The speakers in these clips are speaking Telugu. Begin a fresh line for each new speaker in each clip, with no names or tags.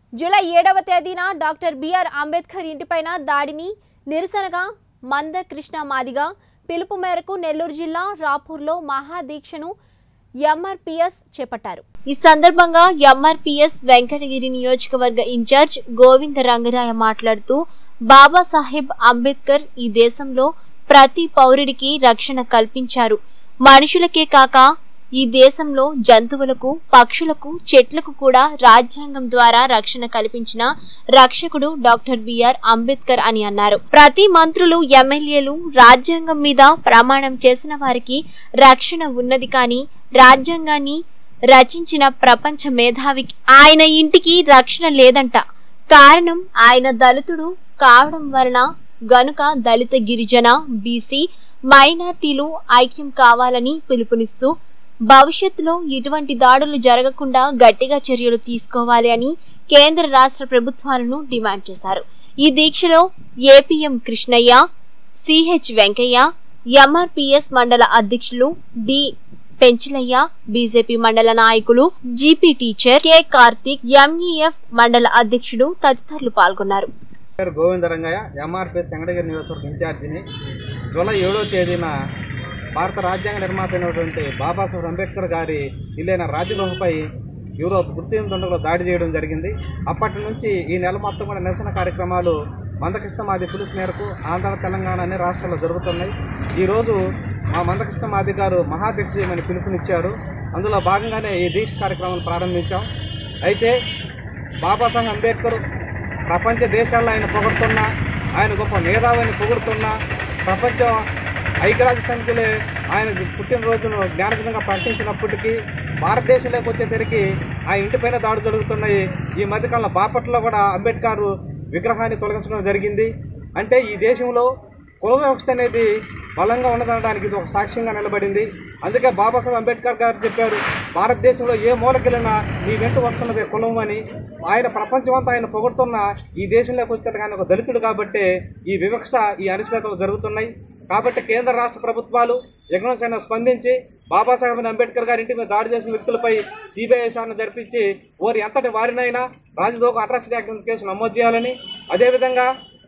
జూలై ఏడవ తేదీన డాక్టర్ బిఆర్ అంబేద్కర్ ఇంటిపైన దాడిని నిరసనగా మంద కృష్ణ మాదిగా పిలుపు మేరకు నెల్లూరు జిల్లా రాపూర్లో మహాదీక్షను ఎంఆర్పిఎస్ చేపట్టారు ఈ సందర్భంగా ఎంఆర్పిఎస్ వెంకటగిరి నియోజకవర్గ ఇన్ఛార్జ్ గోవింద రంగరాయ మాట్లాడుతూ బాబాసాహెబ్ అంబేద్కర్ ఈ దేశంలో ప్రతి పౌరుడికి రక్షణ కల్పించారు మనుషులకే కాక ఈ దేశంలో జంతువులకు పక్షులకు చెట్లకు కూడా రాజ్యాంగం ద్వారా రక్షణ కల్పించిన రక్షకుడు డాక్టర్ బిఆర్ అంబేద్కర్ అని అన్నారు ప్రతి మంత్రులు ఎమ్మెల్యేలు రాజ్యాంగం మీద ప్రమాణం చేసిన వారికి రక్షణ ఉన్నది కానీ రాజ్యాంగాన్ని రచించిన ప్రపంచ మేధావికి ఆయన ఇంటికి రక్షణ లేదంట కారణం ఆయన దళితుడు కావడం వలన గనుక దళిత గిరిజన బీసీ మైనార్టీలు ఐక్యం కావాలని పిలుపునిస్తూ భవిష్యత్తులో ఇటువంటి దాడులు జరగకుండా గట్టిగా చర్యలు తీసుకోవాలి అని కేంద్ర రాష్ట్ర ప్రభుత్వాలను డిమాండ్ చేశారు ఈ దీక్షలో APM Krishnaiah CH Venkaiah MRPS మండల అధ్యక్షులు డి పెంచలయ్య బీజేపీ మండల నాయకులు GP teacher K Karthik MEF మండల అధ్యక్షుడు తదితరులు పాల్గొన్నారు
పేరు గోవిందరంగయ్య ఎంఆర్పిఎస్ వెంకటగిరి నియోజకవర్గ ఇన్ఛార్జిని జూలై ఏడవ తేదీన భారత రాజ్యాంగ నిర్మాత అయినటువంటి బాబాసాహెబ్ అంబేద్కర్ గారి ఇల్లైన రాజగృహపై యూరోప్ గుర్తింపు దుండగులు దాడి చేయడం జరిగింది అప్పటి నుంచి ఈ నెల మొత్తం కూడా నిరసన కార్యక్రమాలు మందకృష్ణ మాది పిలుపు మేరకు ఆంధ్ర తెలంగాణ అన్ని రాష్ట్రాల్లో జరుగుతున్నాయి ఈరోజు మా మందకృష్ణ మాది గారు మహాదీక్ష చేయమని పిలుపునిచ్చారు అందులో భాగంగానే ఈ దీక్ష కార్యక్రమాన్ని ప్రారంభించాం అయితే బాబాసాహెబ్ అంబేద్కర్ ప్రపంచ దేశాల్లో ఆయన పొగుడుతున్నా ఆయన గొప్ప మేధావిని పొగుడుతున్నా ప్రపంచ ఐక్యరాజ్య సమితిలో ఆయన పుట్టినరోజును జ్ఞానదినంగా ప్రకటించినప్పటికీ భారతదేశంలోకి వచ్చేసరికి ఆ ఇంటిపైన దాడులు జరుగుతున్నాయి ఈ మధ్యకాలంలో బాపట్లలో కూడా అంబేద్కర్ విగ్రహాన్ని తొలగించడం జరిగింది అంటే ఈ దేశంలో కుల వ్యవస్థ అనేది బలంగా ఉన్నదనడానికి ఇది ఒక సాక్ష్యంగా నిలబడింది అందుకే బాబాసాహెబ్ అంబేద్కర్ గారు చెప్పారు భారతదేశంలో ఏ మూలకెళ్ళినా నీ వెంట వస్తున్నదే కులం అని ఆయన ప్రపంచమంతా ఆయన పొగుడుతున్న ఈ దేశంలోకి వచ్చే ఆయన ఒక దళితుడు కాబట్టి ఈ వివక్ష ఈ అనిశ్చితలు జరుగుతున్నాయి కాబట్టి కేంద్ర రాష్ట్ర ప్రభుత్వాలు ఎగ్నోసైనా స్పందించి బాబాసాహెబ్ అంబేద్కర్ గారి ఇంటి మీద దాడి చేసిన వ్యక్తులపై సిబిఐ విచారణ జరిపించి వారి ఎంతటి వారినైనా రాజదోక అట్రాసిటీ యాక్ట్ కేసు నమోదు చేయాలని అదేవిధంగా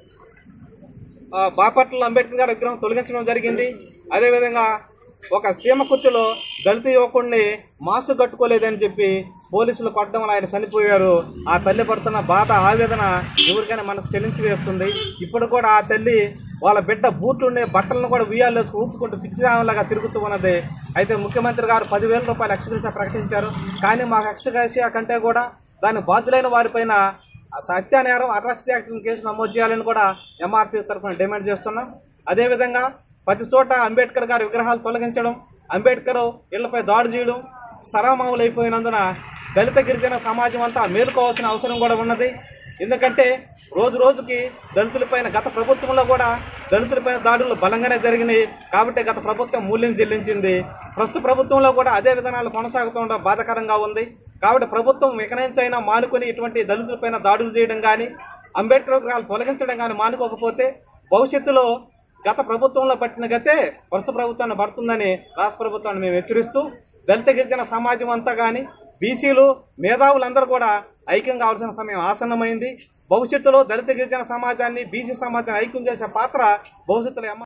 ఆ, బాపట్ల అంబేద్కర్ గారి విగ్రహం తొలగించడం జరిగింది అదేవిధంగా ఒక సీమ కుర్చీలో దళిత యువకుడిని మాసు కట్టుకోలేదని చెప్పి పోలీసులు కొట్టడం వల్ల ఆయన చనిపోయారు ఆ తల్లి పడుతున్న బాధ ఆవేదన ఎవరికైనా మనసు చెల్లించి వేస్తుంది ఇప్పుడు కూడా ఆ తల్లి వాళ్ళ బిడ్డ బూట్లు ఉండే బట్టలను కూడా ఉయ్యాలు వేసుకుని ఊపుకుంటూ పిచ్చిదామలాగా తిరుగుతూ ఉన్నది అయితే ముఖ్యమంత్రి గారు పదివేల రూపాయలు ఎక్స్గ్రేషియా ప్రకటించారు కానీ మాకు ఎక్స్గ్రేషియా కంటే కూడా దాని బాధ్యులైన వారిపైన సత్య నేరం అట్రాసిటీ యాక్ట్ కేసు నమోదు చేయాలని కూడా ఎంఆర్పీఎస్ తరఫున డిమాండ్ చేస్తున్నాం అదేవిధంగా ప్రతి చోట అంబేద్కర్ గారి విగ్రహాలు తొలగించడం అంబేద్కర్ ఇళ్లపై దాడి చేయడం సరామాములు అయిపోయినందున దళిత గిరిజన సమాజం అంతా మేలుకోవాల్సిన అవసరం కూడా ఉన్నది ఎందుకంటే రోజు రోజుకి దళితులపైన గత ప్రభుత్వంలో కూడా దళితులపైన దాడులు బలంగానే జరిగినాయి కాబట్టి గత ప్రభుత్వం మూల్యం చెల్లించింది ప్రస్తుత ప్రభుత్వంలో కూడా అదే విధానాలు కొనసాగుతుండడం బాధాకరంగా ఉంది కాబట్టి ప్రభుత్వం ఇకనుంచైనా మానుకొని ఇటువంటి దళితులపైన దాడులు చేయడం కానీ అంబేద్కర్ విగ్రహాలు తొలగించడం కానీ మానుకోకపోతే భవిష్యత్తులో గత ప్రభుత్వంలో పట్టిన గతే ప్రస్తుత ప్రభుత్వాన్ని పడుతుందని రాష్ట్ర ప్రభుత్వాన్ని మేము హెచ్చరిస్తూ దళిత గిరిజన సమాజం అంతా కానీ బీసీలు మేధావులందరూ కూడా ఐక్యం కావాల్సిన సమయం ఆసన్నమైంది భవిష్యత్తులో దళిత గిరిజన సమాజాన్ని బీసీ సమాజాన్ని ఐక్యం చేసే పాత్ర భవిష్యత్తులో ఎమ్మ